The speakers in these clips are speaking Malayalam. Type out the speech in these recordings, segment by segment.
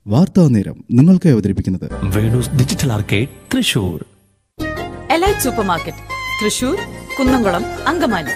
വാർത്താ നേരം നിങ്ങൾക്ക് അവതരിപ്പിക്കുന്നത് Venus digital arcade Thrissur elite supermarket Thrissur Kunnamkulam Angamaly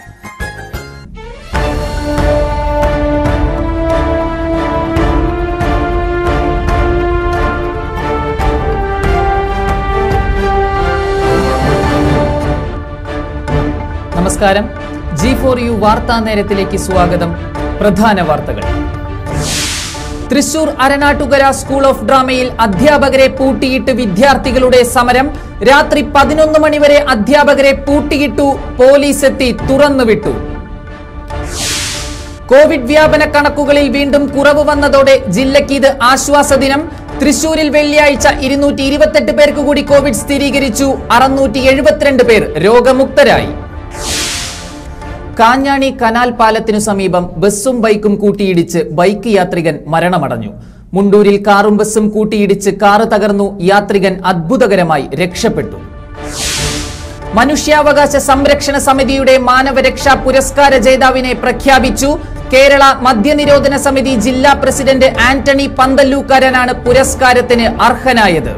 നമസ്കാരം ജി ഫോർ യു വാർത്താ നേരത്തിലേക്ക് സ്വാഗതം പ്രധാന വാർത്തകൾ തൃശൂർ അരനാട്ടുകര സ്കൂൾ ഓഫ് ഡ്രാമയിൽ അധ്യാപകരെ പൂട്ടിയിട്ട് വിദ്യാർത്ഥികളുടെ സമരം രാത്രി പതിനൊന്ന് മണിവരെ അധ്യാപകരെ പൂട്ടിയിട്ടു പോലീസ് എത്തി തുറന്നുവിട്ടു കോവിഡ് വ്യാപന കണക്കുകളിൽ വീണ്ടും കുറവ് വന്നതോടെ ജില്ലയ്ക്ക് ഇത് ആശ്വാസ ദിനം തൃശൂരിൽ വെള്ളിയാഴ്ച ഇരുന്നൂറ്റി ഇരുപത്തെട്ട് പേർക്ക് കൂടി കോവിഡ് സ്ഥിരീകരിച്ചു അറുന്നൂറ്റി എഴുപത്തിരണ്ട് പേർ രോഗമുക്തരായി കാഞ്ഞാണി കനാൽ പാലത്തിനു സമീപം ബസ്സും ബൈക്കും കൂട്ടിയിടിച്ച് ബൈക്ക് യാത്രികൻ മരണമടഞ്ഞു മുണ്ടൂരിൽ കാറും ബസ്സും കൂട്ടിയിടിച്ച് കാറ് തകർന്നു യാത്രികൻ അത്ഭുതകരമായി രക്ഷപ്പെട്ടു മനുഷ്യാവകാശ സംരക്ഷണ സമിതിയുടെ മാനവരക്ഷാ പുരസ്കാര ജേതാവിനെ പ്രഖ്യാപിച്ചു കേരള മദ്യനിരോധന സമിതി ജില്ലാ പ്രസിഡന്റ് ആന്റണി പന്തല്ലൂക്കാരനാണ് പുരസ്കാരത്തിന് അർഹനായത്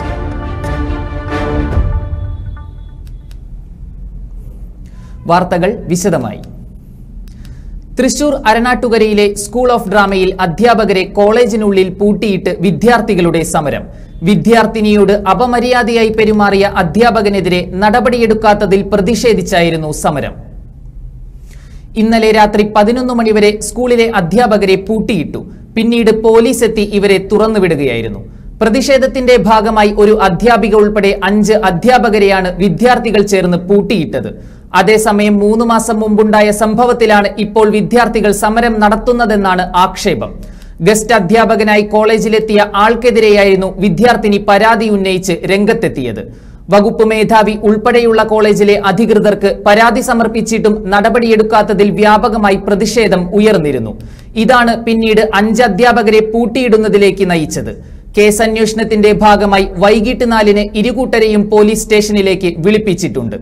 വാർത്തകൾ വിശദമായി തൃശൂർ അരണാട്ടുകരയിലെ സ്കൂൾ ഓഫ് ഡ്രാമയിൽ അധ്യാപകരെ കോളേജിനുള്ളിൽ പൂട്ടിയിട്ട് വിദ്യാർത്ഥികളുടെ സമരം വിദ്യാർത്ഥിനിയോട് അപമര്യാദയായി പെരുമാറിയ അധ്യാപകനെതിരെ നടപടിയെടുക്കാത്തതിൽ പ്രതിഷേധിച്ചായിരുന്നു സമരം ഇന്നലെ രാത്രി പതിനൊന്ന് മണിവരെ സ്കൂളിലെ അധ്യാപകരെ പൂട്ടിയിട്ടു പിന്നീട് പോലീസ് എത്തി ഇവരെ തുറന്നുവിടുകയായിരുന്നു പ്രതിഷേധത്തിന്റെ ഭാഗമായി ഒരു അധ്യാപിക ഉൾപ്പെടെ അഞ്ച് അധ്യാപകരെയാണ് വിദ്യാർത്ഥികൾ ചേർന്ന് പൂട്ടിയിട്ടത് അതേസമയം മൂന്ന് മാസം മുമ്പുണ്ടായ സംഭവത്തിലാണ് ഇപ്പോൾ വിദ്യാർത്ഥികൾ സമരം നടത്തുന്നതെന്നാണ് ആക്ഷേപം ഗസ്റ്റ് അധ്യാപകനായി കോളേജിലെത്തിയ ആൾക്കെതിരെയായിരുന്നു വിദ്യാർത്ഥിനി പരാതി ഉന്നയിച്ച് രംഗത്തെത്തിയത് വകുപ്പ് മേധാവി ഉൾപ്പെടെയുള്ള കോളേജിലെ അധികൃതർക്ക് പരാതി സമർപ്പിച്ചിട്ടും നടപടിയെടുക്കാത്തതിൽ വ്യാപകമായി പ്രതിഷേധം ഉയർന്നിരുന്നു ഇതാണ് പിന്നീട് അഞ്ച് അധ്യാപകരെ പൂട്ടിയിടുന്നതിലേക്ക് നയിച്ചത് കേസ് അന്വേഷണത്തിന്റെ ഭാഗമായി വൈകിട്ട് നാലിന് ഇരുകൂട്ടരെയും പോലീസ് സ്റ്റേഷനിലേക്ക് വിളിപ്പിച്ചിട്ടുണ്ട്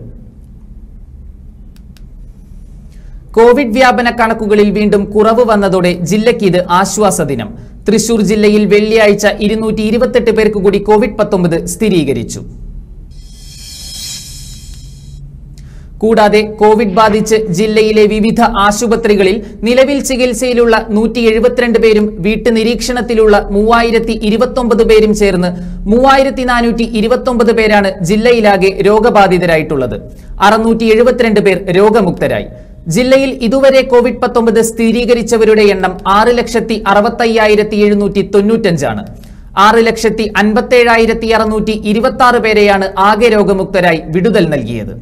കോവിഡ് വ്യാപന കണക്കുകളിൽ വീണ്ടും കുറവ് വന്നതോടെ ജില്ലയ്ക്ക് ഇത് ആശ്വാസ ദിനം തൃശൂർ ജില്ലയിൽ വെള്ളിയാഴ്ച ഇരുന്നൂറ്റി ഇരുപത്തെട്ട് പേർക്ക് കൂടി കോവിഡ് പത്തൊമ്പത് സ്ഥിരീകരിച്ചു കൂടാതെ കോവിഡ് ബാധിച്ച് ജില്ലയിലെ വിവിധ ആശുപത്രികളിൽ നിലവിൽ ചികിത്സയിലുള്ള നൂറ്റി എഴുപത്തിരണ്ട് പേരും വീട്ടുനിരീക്ഷണത്തിലുള്ള മൂവായിരത്തി ഇരുപത്തൊമ്പത് പേരും ചേർന്ന് മൂവായിരത്തി നാനൂറ്റി ഇരുപത്തൊമ്പത് പേരാണ് ജില്ലയിലാകെ രോഗബാധിതരായിട്ടുള്ളത് അറുന്നൂറ്റി എഴുപത്തിരണ്ട് പേർ രോഗമുക്തരായി ജില്ലയിൽ ഇതുവരെ കോവിഡ് പത്തൊമ്പത് സ്ഥിരീകരിച്ചവരുടെ എണ്ണം ആറ് ലക്ഷത്തി അറുപത്തയ്യായിരത്തി എഴുന്നൂറ്റി തൊണ്ണൂറ്റഞ്ചാണ് ആറ് ലക്ഷത്തി അൻപത്തേഴായിരത്തി അറുന്നൂറ്റി ഇരുപത്തി ആറ് പേരെയാണ് ആകെ രോഗമുക്തരായി വിടുതൽ നൽകിയത്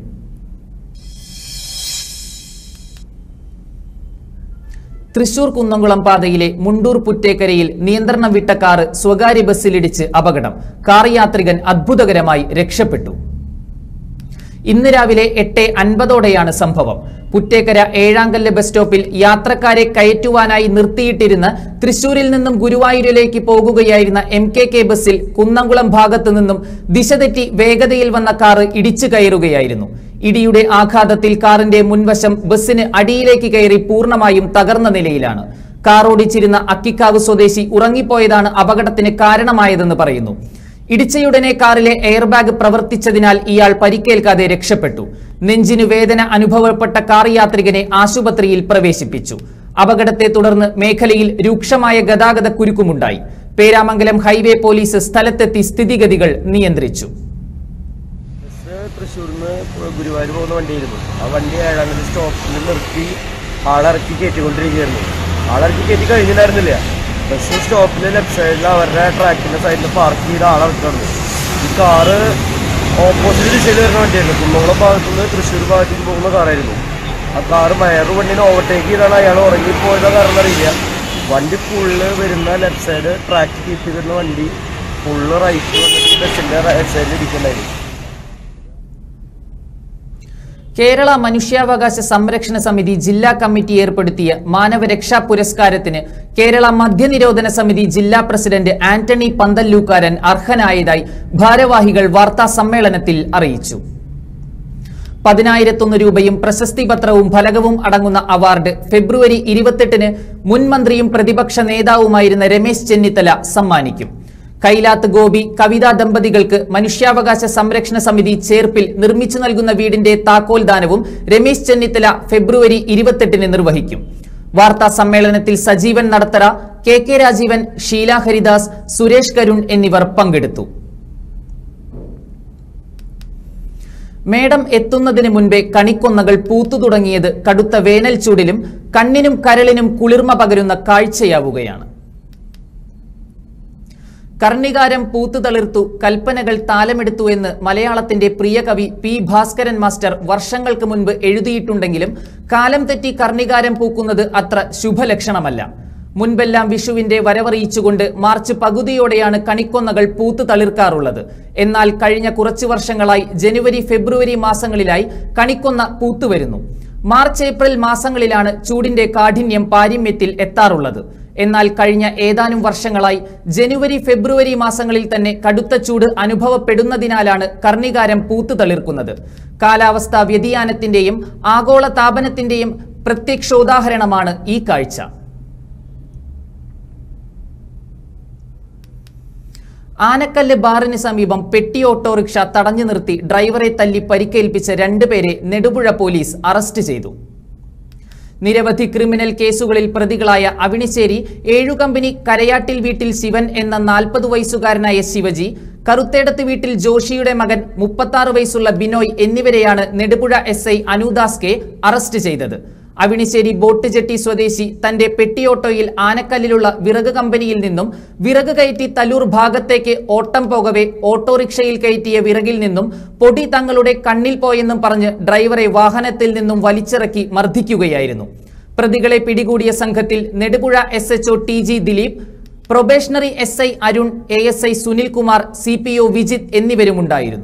തൃശൂർ കുന്നംകുളം പാതയിലെ മുണ്ടൂർ പുറ്റേക്കരയിൽ നിയന്ത്രണം വിട്ട കാറ് സ്വകാര്യ ബസ്സിലിടിച്ച് അപകടം കാർ യാത്രികൻ അത്ഭുതകരമായി രക്ഷപ്പെട്ടു ഇന്ന് രാവിലെ എട്ട് അൻപതോടെയാണ് സംഭവം പുറ്റേക്കര ഏഴാങ്കല്ല് ബസ് സ്റ്റോപ്പിൽ യാത്രക്കാരെ കയറ്റുവാനായി നിർത്തിയിട്ടിരുന്ന തൃശൂരിൽ നിന്നും ഗുരുവായൂരിലേക്ക് പോകുകയായിരുന്ന എം കെ കെ ബസ്സിൽ കുന്നംകുളം ഭാഗത്തു നിന്നും ദിശ തെറ്റി വേഗതയിൽ വന്ന കാറ് ഇടിച്ചു കയറുകയായിരുന്നു ഇടിയുടെ ആഘാതത്തിൽ കാറിന്റെ മുൻവശം ബസ്സിന് അടിയിലേക്ക് കയറി പൂർണ്ണമായും തകർന്ന നിലയിലാണ് കാർ ഓടിച്ചിരുന്ന അക്കിക്കാവ് സ്വദേശി ഉറങ്ങിപ്പോയതാണ് അപകടത്തിന് കാരണമായതെന്ന് പറയുന്നു ഇടിച്ചയുടനെ കാറിലെ എയർബാഗ് പ്രവർത്തിച്ചതിനാൽ ഇയാൾ പരിക്കേൽക്കാതെ രക്ഷപ്പെട്ടു നെഞ്ചിനു വേദന അനുഭവപ്പെട്ട കാർ യാത്രികനെ ആശുപത്രിയിൽ പ്രവേശിപ്പിച്ചു അപകടത്തെ തുടർന്ന് മേഖലയിൽ രൂക്ഷമായ ഗതാഗത കുരുക്കുമുണ്ടായി പേരാമംഗലം ഹൈവേ പോലീസ് സ്ഥലത്തെത്തി സ്ഥിതിഗതികൾ നിയന്ത്രിച്ചു ബസ് തൃശ്ശൂരിന്ന് ഗുരുവായൂർ പോകുന്ന വണ്ടിയായിരുന്നു ആ വണ്ടി ഏഴാമത് സ്റ്റോപ്പിൽ നിർത്തി ആളിറക്കി കയറ്റിക്കൊണ്ടിരിക്കുകയായിരുന്നു ആളിറക്കി കയറ്റി കഴിഞ്ഞിട്ടുണ്ടായിരുന്നില്ല ബസ് സ്റ്റോപ്പിൽ ലെഫ്റ്റ് സൈഡിൽ അവരുടെ ട്രാക്കിന്റെ സൈഡിൽ പാർക്ക് ചെയ്ത ആളിറക്കാണ് ഈ കാറ് ഓപ്പോസിറ്റ് ദിശയിൽ വരുന്ന വണ്ടിയായിരുന്നു കുന്നംകുളം ഭാഗത്തുനിന്ന് തൃശ്ശൂർ ഭാഗത്തേക്ക് പോകുന്ന കാറായിരുന്നു ആ കാറ് വേറൊരു വണ്ടിനെ ഓവർടേക്ക് ചെയ്താണ് അയാൾ ഉറങ്ങിപ്പോയതോ കാരണം അറിയില്ല വണ്ടി ഫുള്ള് വരുന്ന ലെഫ്റ്റ് സൈഡ് ട്രാക്ക് കീപ്പ് ചെയ്തിരുന്ന വണ്ടി ഫുള്ള് റൈറ്റ് വന്നിട്ട് ബസ്സിന്റെ റൈറ്റ് സൈഡിൽ ഇരിക്കുന്നുണ്ടായിരുന്നു കേരള മനുഷ്യാവകാശ സംരക്ഷണ സമിതി ജില്ലാ കമ്മിറ്റി ഏർപ്പെടുത്തിയ മാനവരക്ഷാ പുരസ്കാരത്തിന് കേരള മദ്യനിരോധന സമിതി ജില്ലാ പ്രസിഡന്റ് ആന്റണി പന്തല്ലൂക്കാരൻ അർഹനായതായി ഭാരവാഹികൾ വാർത്താ സമ്മേളനത്തിൽ അറിയിച്ചു പതിനായിരത്തൊന്ന് രൂപയും പ്രശസ്തി പത്രവും ഫലകവും അടങ്ങുന്ന അവാർഡ് ഫെബ്രുവരി ഇരുപത്തെട്ടിന് മുൻ മന്ത്രിയും പ്രതിപക്ഷ നേതാവുമായിരുന്ന രമേശ് ചെന്നിത്തല സമ്മാനിക്കും കൈലാത്ത് ഗോപി കവിത ദമ്പതികൾക്ക് മനുഷ്യാവകാശ സംരക്ഷണ സമിതി ചേർപ്പിൽ നിർമ്മിച്ചു നൽകുന്ന വീടിന്റെ താക്കോൽ ദാനവും രമേശ് ചെന്നിത്തല ഫെബ്രുവരി ഇരുപത്തെട്ടിന് നിർവഹിക്കും വാർത്താ സമ്മേളനത്തിൽ സജീവൻ നടത്തറ കെ കെ രാജീവൻ ഷീല ഹരിദാസ് സുരേഷ് കരുൺ എന്നിവർ പങ്കെടുത്തു മേടം എത്തുന്നതിന് മുൻപേ കണിക്കൊന്നകൾ പൂത്തു തുടങ്ങിയത് കടുത്ത വേനൽ ചൂടിലും കണ്ണിനും കരളിനും കുളിർമ പകരുന്ന കാഴ്ചയാവുകയാണ് കർണികാരം പൂത്തുതളിർത്തു കൽപ്പനകൾ താലമെടുത്തു എന്ന് മലയാളത്തിന്റെ പ്രിയ കവി പി ഭാസ്കരൻ മാസ്റ്റർ വർഷങ്ങൾക്ക് മുൻപ് എഴുതിയിട്ടുണ്ടെങ്കിലും കാലം തെറ്റി കർണികാരം പൂക്കുന്നത് അത്ര ശുഭലക്ഷണമല്ല മുൻപെല്ലാം വിഷുവിന്റെ വരവറിയിച്ചുകൊണ്ട് മാർച്ച് പകുതിയോടെയാണ് കണിക്കൊന്നകൾ പൂത്തു തളിർക്കാറുള്ളത് എന്നാൽ കഴിഞ്ഞ കുറച്ചു വർഷങ്ങളായി ജനുവരി ഫെബ്രുവരി മാസങ്ങളിലായി കണിക്കൊന്ന പൂത്തുവരുന്നു മാർച്ച് ഏപ്രിൽ മാസങ്ങളിലാണ് ചൂടിന്റെ കാഠിന്യം പാരിമ്യത്തിൽ എത്താറുള്ളത് എന്നാൽ കഴിഞ്ഞ ഏതാനും വർഷങ്ങളായി ജനുവരി ഫെബ്രുവരി മാസങ്ങളിൽ തന്നെ കടുത്ത ചൂട് അനുഭവപ്പെടുന്നതിനാലാണ് കർണികാരം പൂത്തു തളിർക്കുന്നത് കാലാവസ്ഥാ വ്യതിയാനത്തിന്റെയും ആഗോള താപനത്തിന്റെയും പ്രത്യക്ഷോദാഹരണമാണ് ഈ കാഴ്ച ആനക്കല്ല് ബാറിന് സമീപം പെട്ടി ഓട്ടോറിക്ഷ തടഞ്ഞു നിർത്തി ഡ്രൈവറെ തല്ലി പരിക്കേൽപ്പിച്ച രണ്ടുപേരെ നെടുപുഴ പോലീസ് അറസ്റ്റ് ചെയ്തു നിരവധി ക്രിമിനൽ കേസുകളിൽ പ്രതികളായ അവിണിശ്ശേരി ഏഴുകമ്പനി കരയാട്ടിൽ വീട്ടിൽ ശിവൻ എന്ന നാൽപ്പത് വയസ്സുകാരനായ ശിവജി കറുത്തേടത്ത് വീട്ടിൽ ജോഷിയുടെ മകൻ മുപ്പത്താറ് വയസ്സുള്ള ബിനോയ് എന്നിവരെയാണ് Nedupuzha S I Anudas K arrest ചെയ്തത് അവിണിശ്ശേരി ബോട്ട് ജെട്ടി സ്വദേശി തന്റെ പെട്ടിയോട്ടോയിൽ ആനക്കല്ലിലുള്ള വിറക് കമ്പനിയിൽ നിന്നും വിറക് കയറ്റി തല്ലൂർ ഭാഗത്തേക്ക് ഓട്ടം പോകവെ ഓട്ടോറിക്ഷയിൽ കയറ്റിയ വിറകിൽ നിന്നും പൊടി തങ്ങളുടെ കണ്ണിൽ പോയെന്നും പറഞ്ഞ് ഡ്രൈവറെ വാഹനത്തിൽ നിന്നും വലിച്ചിറക്കി മർദ്ദിക്കുകയായിരുന്നു പ്രതികളെ പിടികൂടിയ സംഘത്തിൽ Nedupuzha S HO T G Dileep probationary S I Arun A S I Sunilkumar C P O Vijith എന്നിവരുമുണ്ടായിരുന്നു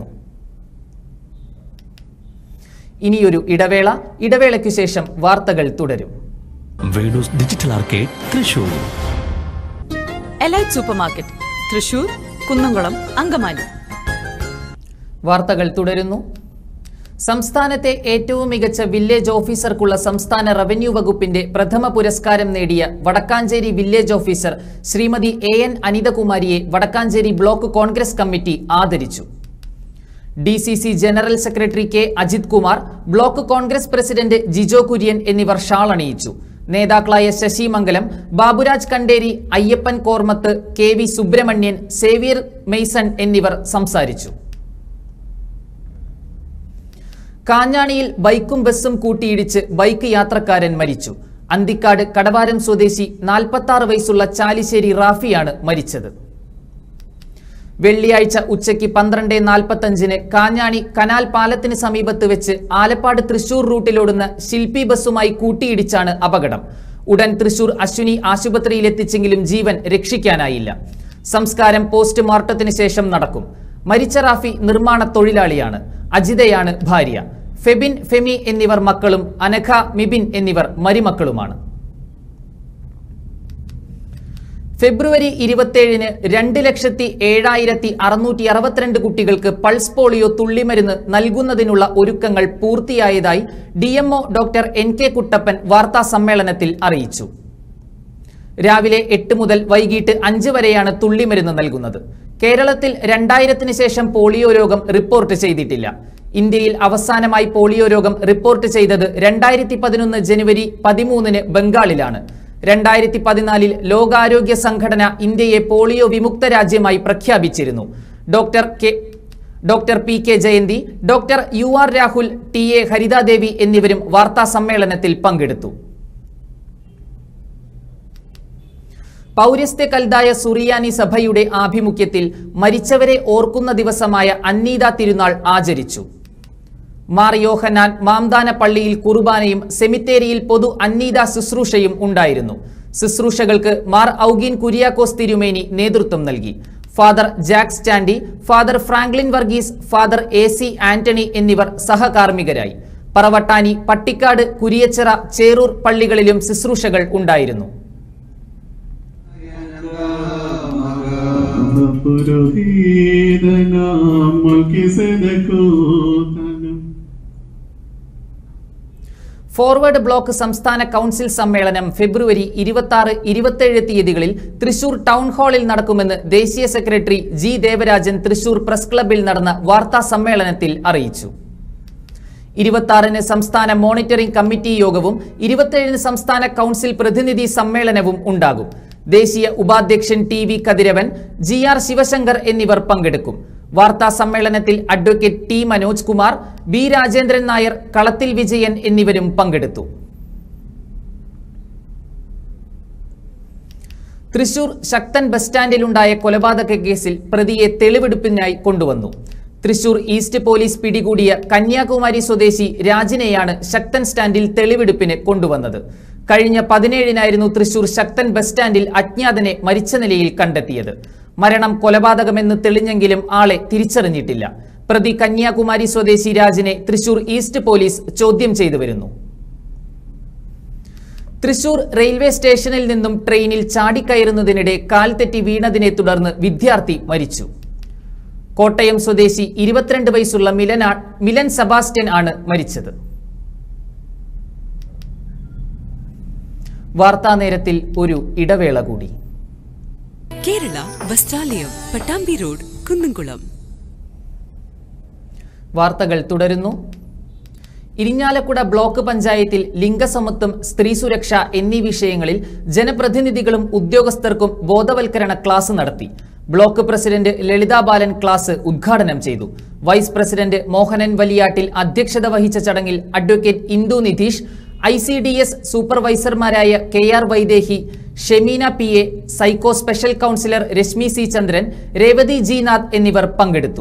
ഇനിയൊരു ഇടവേള ഇടവേളയ്ക്കു ശേഷം വാർത്തകൾ തുടരും Venus digital arcade Thrissur elite supermarket Thrissur Kunnamkulam Angamaly വാർത്തകൾ തുടരുന്നു സംസ്ഥാനത്തെ ഏറ്റവും മികച്ച വില്ലേജ് ഓഫീസർക്കുള്ള സംസ്ഥാന റവന്യൂ വകുപ്പിന്റെ പ്രഥമ പുരസ്കാരം നേടിയ Vadakkanchery village officer Shrimati A N അനിതകുമാരിയെ വടക്കാഞ്ചേരി ബ്ലോക്ക് കോൺഗ്രസ് കമ്മിറ്റി ആദരിച്ചു D C C general secretary K Ajith Kumar block Congress president Jijo Kurian എന്നിവർ ഷാൾ അണിയിച്ചു നേതാക്കളായ Sasi Mangalam Baburaj Kanderi Ayyappan Kormath K V Subramanian Xavier Mason എന്നിവർ സംസാരിച്ചു കാഞ്ഞാണിയിൽ ബൈക്കും ബസ്സും കൂട്ടിയിടിച്ച് ബൈക്ക് യാത്രക്കാരൻ മരിച്ചു അന്തിക്കാട് കടവാരം സ്വദേശി നാൽപ്പത്തി ആറ് വയസ്സുള്ള ചാലിശ്ശേരി റാഫിയാണ് മരിച്ചത് വെള്ളിയാഴ്ച ഉച്ചയ്ക്ക് പന്ത്രണ്ട് നാൽപ്പത്തഞ്ചിന് കാഞ്ഞാണി കനാൽ പാലത്തിന് സമീപത്ത് വെച്ച് ആലപ്പാട് തൃശൂർ റൂട്ടിലോടുന്ന ശില്പി ബസ്സുമായി കൂട്ടിയിടിച്ചാണ് അപകടം ഉടൻ തൃശൂർ അശ്വിനി ആശുപത്രിയിലെത്തിച്ചെങ്കിലും ജീവൻ രക്ഷിക്കാനായില്ല സംസ്കാരം പോസ്റ്റ്മോർട്ടത്തിന് ശേഷം നടക്കും മരിച്ച റാഫി നിർമ്മാണ തൊഴിലാളിയാണ് അജിതയാണ് ഭാര്യ ഫെബിൻ ഫെമി എന്നിവർ മക്കളും അനഘ മിബിൻ എന്നിവർ മരുമക്കളുമാണ് ഫെബ്രുവരി ഇരുപത്തിയേഴിന് രണ്ട് ലക്ഷത്തി ഏഴായിരത്തി അറുന്നൂറ്റി അറുപത്തിരണ്ട് കുട്ടികൾക്ക് പൾസ് പോളിയോ തുള്ളിമരുന്ന് നൽകുന്നതിനുള്ള ഒരുക്കങ്ങൾ പൂർത്തിയായതായി D MO doctor N K Kuttappan വാർത്താ സമ്മേളനത്തിൽ അറിയിച്ചു രാവിലെ എട്ട് മുതൽ വൈകിട്ട് അഞ്ച് വരെയാണ് തുള്ളിമരുന്ന് നൽകുന്നത് കേരളത്തിൽ രണ്ടായിരത്തിന് ശേഷം പോളിയോ രോഗം റിപ്പോർട്ട് ചെയ്തിട്ടില്ല ഇന്ത്യയിൽ അവസാനമായി പോളിയോ രോഗം റിപ്പോർട്ട് ചെയ്തത് രണ്ടായിരത്തി പതിനൊന്ന് ജനുവരി പതിമൂന്നിന് ബംഗാളിലാണ് രണ്ടായിരത്തി പതിനാലിൽ ലോകാരോഗ്യ സംഘടന ഇന്ത്യയെ പോളിയോ വിമുക്ത രാജ്യമായി പ്രഖ്യാപിച്ചിരുന്നു doctor K doctor P K Jayanthi doctor U R Rahul T A Harithadevi എന്നിവരും വാർത്താ സമ്മേളനത്തിൽ പങ്കെടുത്തു പൗരസ്ത്യ കൽതായ സുറിയാനി സഭയുടെ ആഭിമുഖ്യത്തിൽ മരിച്ചവരെ ഓർക്കുന്ന ദിവസമായ അന്നീത തിരുനാൾ ആചരിച്ചു മാർ യോഹനാൻ മാംദാന പള്ളിയിൽ കുർബാനയും സെമിത്തേരിയിൽ പൊതു അന്നീത ശുശ്രൂഷയും ഉണ്ടായിരുന്നു ശുശ്രൂഷകൾക്ക് മാർ ഔഗീൻ കുര്യാക്കോസ് തിരുമേനി നേതൃത്വം നൽകി father Jack Standy father Franklin Varghese father A C Antony എന്നിവർ സഹകാർമ്മികരായി പറവട്ടാനി പട്ടിക്കാട് കുരിയച്ചിറ ചേറൂർ പള്ളികളിലും ശുശ്രൂഷകൾ ഉണ്ടായിരുന്നു ഫോർവേഡ് ബ്ലോക്ക് സംസ്ഥാന കൗൺസിൽ സമ്മേളനം ഫെബ്രുവരി ഇരുപത്തി ആറ് ഇരുപത്തേഴ് തീയതികളിൽ തൃശൂർ ടൗൺ ഹാളിൽ നടക്കുമെന്ന് ദേശീയ secretary G Devarajan Thrissur press ക്ലബിൽ നടന്ന വാർത്താ സമ്മേളനത്തിൽ അറിയിച്ചു ഇരുപത്തിയാറിന് സംസ്ഥാന മോണിറ്ററിംഗ് കമ്മിറ്റി യോഗവും ഇരുപത്തിയേഴിന് സംസ്ഥാന കൗൺസിൽ പ്രതിനിധി സമ്മേളനവും ഉണ്ടാകും ദേശീയ ഉപാധ്യക്ഷൻ T V Kathiravan G R Sivasankar എന്നിവർ പങ്കെടുക്കും വാർത്താ സമ്മേളനത്തിൽ advocate T Manoj Kumar B Rajendran Nair Kalathil Vijayan എന്നിവരും പങ്കെടുത്തു തൃശൂർ ശക്തൻ ബസ് സ്റ്റാൻഡിലുണ്ടായ കൊലപാതക കേസിൽ പ്രതിയെ തെളിവെടുപ്പിനായി കൊണ്ടുവന്നു തൃശൂർ ഈസ്റ്റ് പോലീസ് പിടികൂടിയ കന്യാകുമാരി സ്വദേശി രാജിനെയാണ് ശക്തൻ സ്റ്റാൻഡിൽ തെളിവെടുപ്പിന് കൊണ്ടുവന്നത് കഴിഞ്ഞ പതിനേഴിനായിരുന്നു തൃശൂർ ശക്തൻ ബസ് സ്റ്റാൻഡിൽ അജ്ഞാതനെ മരിച്ച നിലയിൽ കണ്ടെത്തിയത് മരണം കൊലപാതകമെന്ന് തെളിഞ്ഞെങ്കിലും ആളെ തിരിച്ചറിഞ്ഞിട്ടില്ല പ്രതി കന്യാകുമാരി സ്വദേശി രാജിനെ തൃശൂർ ഈസ്റ്റ് പോലീസ് ചോദ്യം ചെയ്തു വരുന്നു തൃശൂർ റെയിൽവേ സ്റ്റേഷനിൽ നിന്നും ട്രെയിനിൽ ചാടിക്കയറുന്നതിനിടെ കാൽ തെറ്റി വീണതിനെ തുടർന്ന് വിദ്യാർത്ഥി മരിച്ചു കോട്ടയം സ്വദേശി ഇരുപത്തിരണ്ട് വയസ്സുള്ള മിലനാ മിലൻ സെബാസ്റ്റ്യൻ ആണ് മരിച്ചത് വാർത്താ നേരത്തിൽ ഒരു ഇടവേള കൂടി കേരള വസ്ത്രാലയം പട്ടാമ്പി റോഡ് കുന്നംകുളം വാർത്തകൾ തുടരുന്നു ഇരിഞ്ഞാലക്കുട ബ്ലോക്ക് പഞ്ചായത്തിൽ ലിംഗസമത്വം സ്ത്രീ സുരക്ഷ എന്നീ വിഷയങ്ങളിൽ ജനപ്രതിനിധികളും ഉദ്യോഗസ്ഥർക്കും ബോധവൽക്കരണ ക്ലാസ് നടത്തി block president Lalitha Balan class ഉദ്ഘാടനം ചെയ്തു വൈസ് പ്രസിഡന്റ് മോഹനൻ വലിയാട്ടിൽ അധ്യക്ഷത വഹിച്ച ചടങ്ങിൽ advocate Indu Nidheesh I C D S സൂപ്പർവൈസർമാരായ K R Vaidehi Shemeena P A psycho special counsellor Reshmi C Chandran Revathi G Nath എന്നിവർ പങ്കെടുത്തു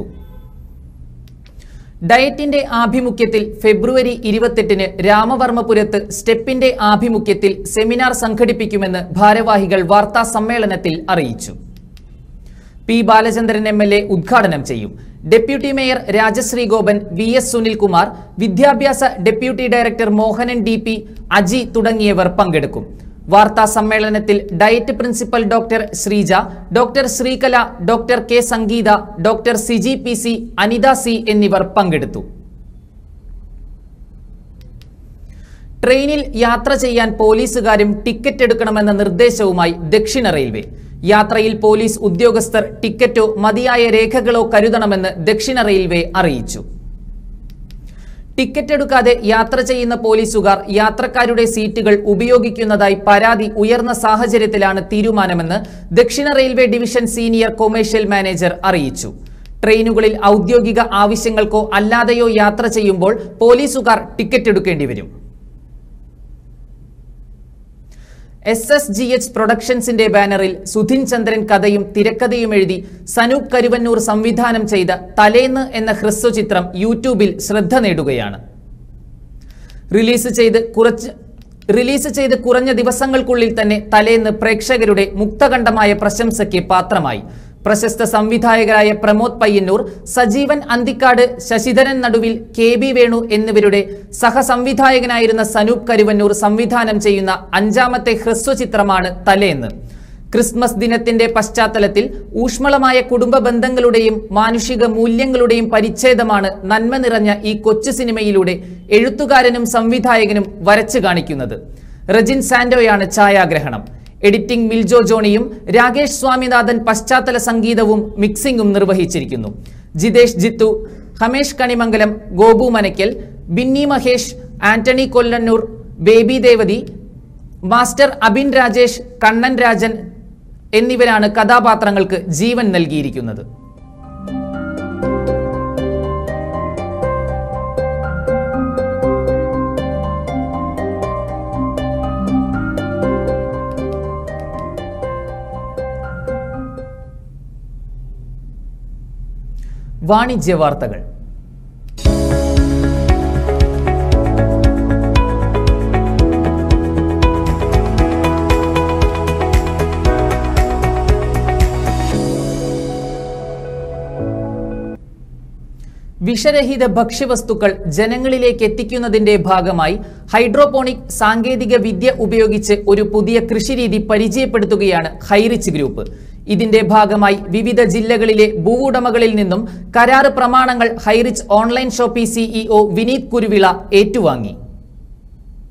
ഡയറ്റിന്റെ ആഭിമുഖ്യത്തിൽ ഫെബ്രുവരി ഇരുപത്തെട്ടിന് രാമവർമ്മപുരത്ത് സ്റ്റെപ്പിന്റെ ആഭിമുഖ്യത്തിൽ സെമിനാർ സംഘടിപ്പിക്കുമെന്ന് ഭാരവാഹികൾ വാർത്താ സമ്മേളനത്തിൽ അറിയിച്ചു P Balachandran M L A ഉദ്ഘാടനം ചെയ്യും deputy mayor Rajasree Gopan V S Sunilkumar വിദ്യാഭ്യാസ deputy director Mohanan D P Aji തുടങ്ങിയവർ പങ്കെടുക്കും വാർത്താ സമ്മേളനത്തിൽ DIET principal doctor Sreeja doctor Sreekala doctor K Sangeetha doctor Siji P C Anitha C എന്നിവർ പങ്കെടുത്തു ട്രെയിനിൽ യാത്ര ചെയ്യാൻ പോലീസുകാരും ടിക്കറ്റ് എടുക്കണമെന്ന നിർദ്ദേശവുമായി ദക്ഷിണ റെയിൽവേ യാത്രയിൽ പോലീസ് ഉദ്യോഗസ്ഥർ ടിക്കറ്റോ മതിയായ രേഖകളോ കരുതണമെന്ന് ദക്ഷിണ റെയിൽവേ അറിയിച്ചു ടിക്കറ്റ് എടുക്കാതെ യാത്ര ചെയ്യുന്ന പോലീസുകാർ യാത്രക്കാരുടെ സീറ്റുകൾ ഉപയോഗിക്കുന്നതായി പരാതി ഉയർന്ന സാഹചര്യത്തിലാണ് തീരുമാനമെന്ന് ദക്ഷിണ railway division senior commercial manager അറിയിച്ചു ട്രെയിനുകളിൽ ഔദ്യോഗിക ആവശ്യങ്ങൾക്കോ അല്ലാതെയോ യാത്ര ചെയ്യുമ്പോൾ പോലീസുകാർ ടിക്കറ്റ് എടുക്കേണ്ടി വരും എസ് എസ് ജി എച്ച് പ്രൊഡക്ഷൻസിന്റെ ബാനറിൽ സുധിൻ ചന്ദ്രൻ കഥയും തിരക്കഥയും എഴുതി സനൂപ് കരുവന്നൂർ സംവിധാനം ചെയ്ത തലേന്ന് എന്ന ഹ്രസ്വചിത്രം യൂട്യൂബിൽ ശ്രദ്ധ നേടുകയാണ് റിലീസ് ചെയ്ത് കുറച്ച് റിലീസ് ചെയ്ത് കുറഞ്ഞ ദിവസങ്ങൾക്കുള്ളിൽ തന്നെ തലേന്ന് പ്രേക്ഷകരുടെ മുക്തകണ്ഠമായ പ്രശംസയ്ക്ക് പാത്രമായി പ്രശസ്ത സംവിധായകരായ പ്രമോദ് പയ്യന്നൂർ സജീവൻ അന്തിക്കാട് ശശിധരൻ നടുവിൽ കെ ബി വേണു എന്നിവരുടെ സഹസംവിധായകനായിരുന്ന സനൂപ് കരുവന്നൂർ സംവിധാനം ചെയ്യുന്ന അഞ്ചാമത്തെ ഹ്രസ്വചിത്രമാണ് തലേന്ന് ക്രിസ്മസ് ദിനത്തിന്റെ പശ്ചാത്തലത്തിൽ ഊഷ്മളമായ കുടുംബ ബന്ധങ്ങളുടെയും മാനുഷിക മൂല്യങ്ങളുടെയും പരിച്ഛേദമാണ് നന്മ നിറഞ്ഞ ഈ കൊച്ചു സിനിമയിലൂടെ എഴുത്തുകാരനും സംവിധായകനും വരച്ചു കാണിക്കുന്നത് റജിൻ സാന്റോയാണ് ഛായാഗ്രഹണം എഡിറ്റിംഗ് മിൽജോ ജോണിയും രാകേഷ് സ്വാമിനാഥൻ പശ്ചാത്തല സംഗീതവും മിക്സിംഗും നിർവഹിച്ചിരിക്കുന്നു Jithesh Jithu Hamesh Kanimangalam Gopu Manakkal Binny Mahesh Antony Kollannur Baby Devathi master Abin Rajesh Kannan Rajan എന്നിവരാണ് കഥാപാത്രങ്ങൾക്ക് ജീവൻ നൽകിയിരിക്കുന്നത് വാണിജ്യ വാർത്തകൾ വിഷരഹിത ഭക്ഷ്യവസ്തുക്കൾ ജനങ്ങളിലേക്ക് എത്തിക്കുന്നതിന്റെ ഭാഗമായി ഹൈഡ്രോപോണിക് സാങ്കേതിക വിദ്യ ഉപയോഗിച്ച് ഒരു പുതിയ കൃഷിരീതി പരിചയപ്പെടുത്തുകയാണ് ഹൈറിച്ച് ഗ്രൂപ്പ് ഇതിന്റെ ഭാഗമായി വിവിധ ജില്ലകളിലെ ഭൂവുടമകളിൽ നിന്നും കരാറ് പ്രമാണങ്ങൾ Highrich online Shoppy CEO Vineeth Kuruvila ഏറ്റുവാങ്ങി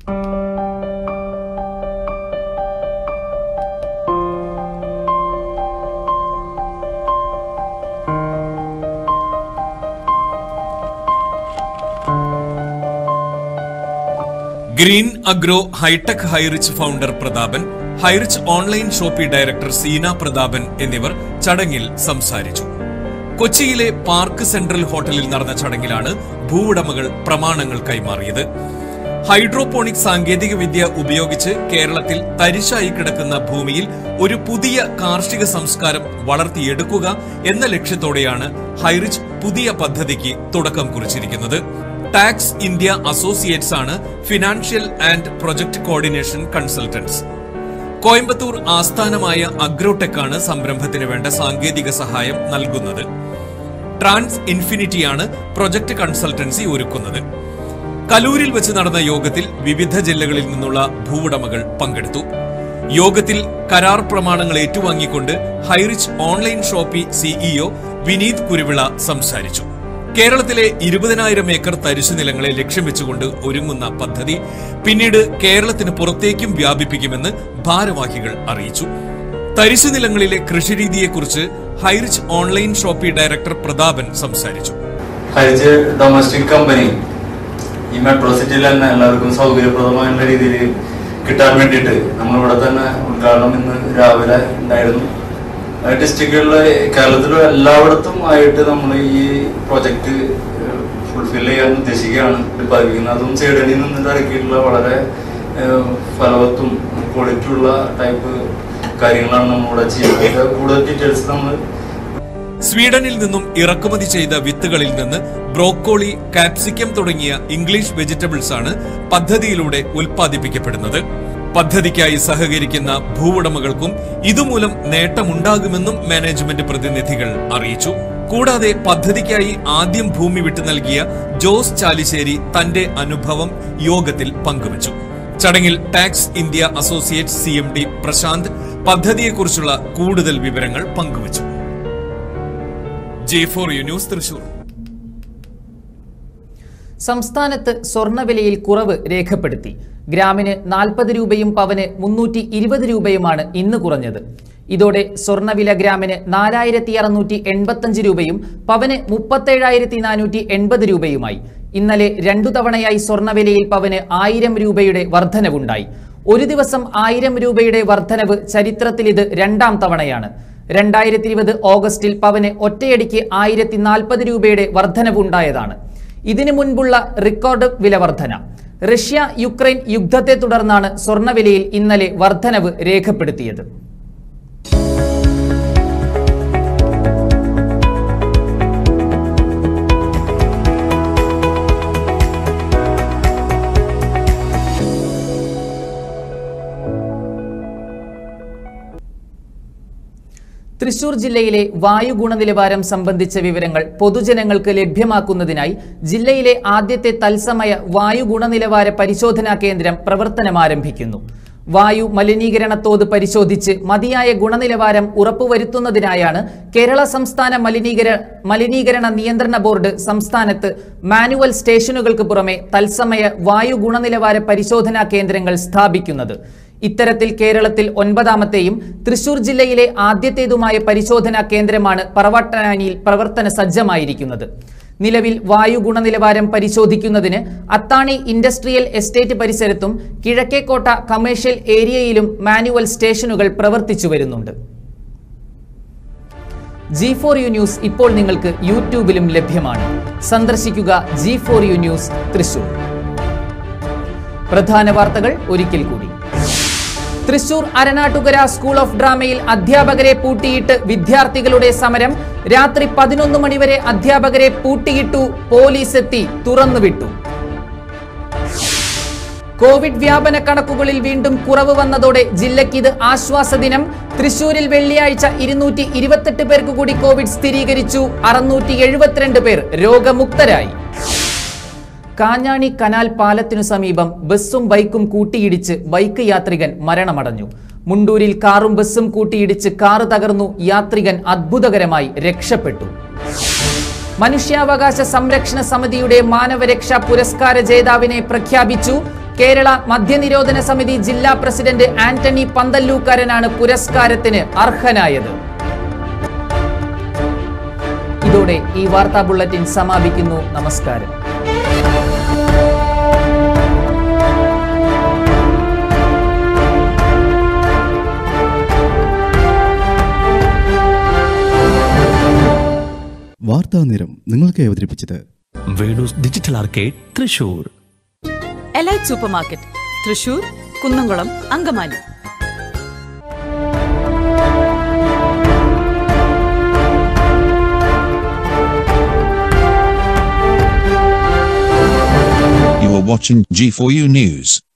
green agro hitech Highrich founder Prathapan Highrich online Shoppy director Seena Prathapan എന്നിവർ ചടങ്ങിൽ സംസാരിച്ചു കൊച്ചിയിലെ പാർക്ക് സെൻട്രൽ ഹോട്ടലിൽ നടന്ന ചടങ്ങിലാണ് ഭൂവുടമകൾ പ്രമാണങ്ങൾ കൈമാറിയത് ഹൈഡ്രോപോണിക് സാങ്കേതിക വിദ്യ ഉപയോഗിച്ച് കേരളത്തിൽ തരിശായി കിടക്കുന്ന ഭൂമിയിൽ ഒരു പുതിയ കാർഷിക സംസ്കാരം വളർത്തിയെടുക്കുക എന്ന ലക്ഷ്യത്തോടെയാണ് ഹൈറിച്ച് പുതിയ പദ്ധതിക്ക് തുടക്കം കുറിച്ചിരിക്കുന്നത് ടാക്സ് ഇന്ത്യ അസോസിയേറ്റ്സ് ആണ് financial and project coordination consultants Coimbatore ആസ്ഥാനമായ അഗ്രോടെക് ആണ് സംരംഭത്തിന് വേണ്ട സാങ്കേതിക സഹായം നൽകുന്നത് ട്രാൻസ് ഇൻഫിനിറ്റിയാണ് പ്രൊജക്ട് കൺസൾട്ടൻസി ഒരുക്കുന്നത് കലൂരിൽ വെച്ച് നടന്ന യോഗത്തിൽ വിവിധ ജില്ലകളിൽ നിന്നുള്ള ഭൂവുടമകൾ പങ്കെടുത്തു യോഗത്തിൽ കരാർ പ്രമാണങ്ങൾ ഏറ്റുവാങ്ങിക്കൊണ്ട് Highrich online Shoppy CEO Vineeth Kuruvila സംസാരിച്ചു കേരളത്തിലെ ഇരുപതിനായിരം ഏക്കർ തരിശു നിലങ്ങളെ ലക്ഷ്യം വെച്ചുകൊണ്ട് ഒരുങ്ങുന്ന പദ്ധതി പിന്നീട് കേരളത്തിന് പുറത്തേക്കും വ്യാപിപ്പിക്കുമെന്ന് ഭാരവാഹികൾ അറിയിച്ചു തരിശു നിലങ്ങളിലെ കൃഷിരീതിയെക്കുറിച്ച് Highrich online Shoppy director Prathapan സംസാരിച്ചു ഹരിച്ച് ഡൊമസ്റ്റിക് കമ്പനി ഈ മെട്രോ സിറ്റിയിൽ തന്നെ എല്ലാവർക്കും സൗകര്യപ്രദമായുള്ള രീതിയിൽ കിട്ടാൻ വേണ്ടിയിട്ട് നമ്മളിവിടെ തന്നെ ഉദ്ഘാടനം ഇന്ന് രാവിലെ ഉണ്ടായിരുന്നു ഡിസ്ട്രിക്റ്റുകളിലെ കേരളത്തിലും എല്ലായിടത്തും ആയിട്ട് നമ്മൾ ഈ പ്രോജക്റ്റ് ഫുൾഫിൽ ചെയ്യാൻ ഉദ്ദേശിക്കുകയാണ് ഉത്പാദിപ്പിക്കുന്നത് അതും സൈഡനിൽ നിന്ന് ഇറക്കിയിട്ടുള്ള വളരെ ഏഹ്, ഫലവത്തും ക്വാളിറ്റി ഉള്ള ടൈപ്പ് കാര്യങ്ങളാണ് നമ്മളിവിടെ ചെയ്യുന്നത് കൂടുതൽ ഡീറ്റെയിൽസ് നമ്മൾ സ്വീഡനിൽ നിന്നും ഇറക്കുമതി ചെയ്ത വിത്തുകളിൽ നിന്ന് ബ്രോക്കോളി കാപ്സിക്കം തുടങ്ങിയ ഇംഗ്ലീഷ് വെജിറ്റബിൾസ് ആണ് പദ്ധതിയിലൂടെ ഉൽപ്പാദിപ്പിക്കപ്പെടുന്നത് പദ്ധതിക്കായി സഹകരിക്കുന്ന ഭൂവുടമകൾക്കും ഇതുമൂലം നേട്ടമുണ്ടാകുമെന്നും മാനേജ്മെന്റ് പ്രതിനിധികൾ അറിയിച്ചു കൂടാതെ പദ്ധതിക്കായി ആദ്യം ഭൂമി വിട്ടു നൽകിയ ജോസ് ചാലിശ്ശേരി തന്റെ അനുഭവം യോഗത്തിൽ പങ്കുവച്ചു ചടങ്ങിൽ tax India associate C M D Prashanth പദ്ധതിയെക്കുറിച്ചുള്ള കൂടുതൽ വിവരങ്ങൾ പങ്കുവച്ചു J for U news Thrissur സംസ്ഥാനത്ത് സ്വർണ്ണവിലയിൽ കുറവ് രേഖപ്പെടുത്തി ഗ്രാമിന് നാൽപ്പത് രൂപയും പവന് മുന്നൂറ്റി ഇരുപത് രൂപയുമാണ് ഇന്ന് കുറഞ്ഞത് ഇതോടെ സ്വർണ്ണവില ഗ്രാമിന് നാലായിരത്തി അറുന്നൂറ്റി എൺപത്തഞ്ച് രൂപയും പവന് മുപ്പത്തേഴായിരത്തി നാനൂറ്റി എൺപത് രൂപയുമായി ഇന്നലെ രണ്ടു തവണയായി സ്വർണ്ണവിലയിൽ പവന് ആയിരം രൂപയുടെ വർധനവുണ്ടായി ഒരു ദിവസം ആയിരം രൂപയുടെ വർധനവ് ചരിത്രത്തിൽ ഇത് രണ്ടാം തവണയാണ് രണ്ടായിരത്തി ഇരുപത് ഓഗസ്റ്റിൽ പവന് ഒറ്റയടിക്ക് ആയിരത്തി നാൽപ്പത് രൂപയുടെ വർധനവുണ്ടായതാണ് ഇതിനു മുൻപുള്ള റെക്കോർഡ് വില വർധന റഷ്യ യുക്രൈൻ യുദ്ധത്തെ തുടർന്നാണ് സ്വർണ്ണവിലയിൽ ഇന്നലെ വർധനവ് രേഖപ്പെടുത്തിയത് തൃശൂർ ജില്ലയിലെ വായു ഗുണനിലവാരം സംബന്ധിച്ച വിവരങ്ങൾ പൊതുജനങ്ങൾക്ക് ലഭ്യമാക്കുന്നതിനായി ജില്ലയിലെ ആദ്യത്തെ തത്സമയ വായു ഗുണനിലവാര പരിശോധനാ കേന്ദ്രം പ്രവർത്തനമാരംഭിക്കുന്നു വായു മലിനീകരണ തോത് പരിശോധിച്ച് മതിയായ ഗുണനിലവാരം ഉറപ്പുവരുത്തുന്നതിനായാണ് കേരള സംസ്ഥാന മലിനീകര മലിനീകരണ നിയന്ത്രണ ബോർഡ് സംസ്ഥാനത്ത് മാനുവൽ സ്റ്റേഷനുകൾക്ക് പുറമെ തത്സമയ വായു ഗുണനിലവാര പരിശോധനാ കേന്ദ്രങ്ങൾ സ്ഥാപിക്കുന്നത് ഇത്തരത്തിൽ കേരളത്തിൽ ഒൻപതാമത്തെയും തൃശൂർ ജില്ലയിലെ ആദ്യത്തേതുമായ പരിശോധനാ കേന്ദ്രമാണ് പറവട്ടനാനിയിൽ പ്രവർത്തന സജ്ജമായിരിക്കുന്നത് നിലവിൽ വായു ഗുണനിലവാരം പരിശോധിക്കുന്നതിന് അത്താണി ഇൻഡസ്ട്രിയൽ എസ്റ്റേറ്റ് പരിസരത്തും കിഴക്കേക്കോട്ട കമേഴ്ഷ്യൽ ഏരിയയിലും മാനുവൽ സ്റ്റേഷനുകൾ പ്രവർത്തിച്ചു വരുന്നുണ്ട് ജി ഫോർ യു ന്യൂസ് ഇപ്പോൾ നിങ്ങൾക്ക് യൂട്യൂബിലും ലഭ്യമാണ് സന്ദർശിക്കുക G for U news Thrissur പ്രധാന വാർത്തകൾ ഒരിക്കൽ കൂടി തൃശൂർ അരനാട്ടുകര സ്കൂൾ ഓഫ് ഡ്രാമയിൽ അധ്യാപകരെ പൂട്ടിയിട്ട് വിദ്യാർത്ഥികളുടെ സമരം രാത്രി പതിനൊന്ന് മണിവരെ അധ്യാപകരെ പൂട്ടിയിട്ടു പോലീസ് എത്തി തുറന്നുവിട്ടു കോവിഡ് വ്യാപന കണക്കുകളിൽ വീണ്ടും കുറവ് വന്നതോടെ ജില്ലയ്ക്ക് ഇത് ആശ്വാസ ദിനം തൃശൂരിൽ വെള്ളിയാഴ്ച ഇരുന്നൂറ്റി ഇരുപത്തെട്ട് പേർക്ക് കൂടി കോവിഡ് സ്ഥിരീകരിച്ചു അറുന്നൂറ്റി എഴുപത്തിരണ്ട് പേർ രോഗമുക്തരായി കാഞ്ഞാണി കനാൽ പാലത്തിനു സമീപം ബസ്സും ബൈക്കും കൂട്ടിയിടിച്ച് ബൈക്ക് യാത്രികൻ മരണമടഞ്ഞു മുണ്ടൂരിൽ കാറും ബസ്സും കൂട്ടിയിടിച്ച് കാറ് തകർന്നു യാത്രികൻ അത്ഭുതകരമായി രക്ഷപ്പെട്ടു മനുഷ്യാവകാശ സംരക്ഷണ സമിതിയുടെ മാനവരക്ഷാ പുരസ്കാര ജേതാവിനെ പ്രഖ്യാപിച്ചു കേരള മദ്യനിരോധന സമിതി ജില്ലാ പ്രസിഡന്റ് ആന്റണി പന്തല്ലൂക്കാരനാണ് പുരസ്കാരത്തിന് അർഹനായത് ഇതോടെ ഈ വാർത്താ ബുള്ളറ്റിൻ സമാപിക്കുന്നു നമസ്കാരം വാർത്താ നിരം നിങ്ങൾക്ക് അവതരിപ്പിച്ചത് Venus digital arcade Thrissur elite supermarket Thrissur Kunnamkulam Angamaly You are watching G4U News.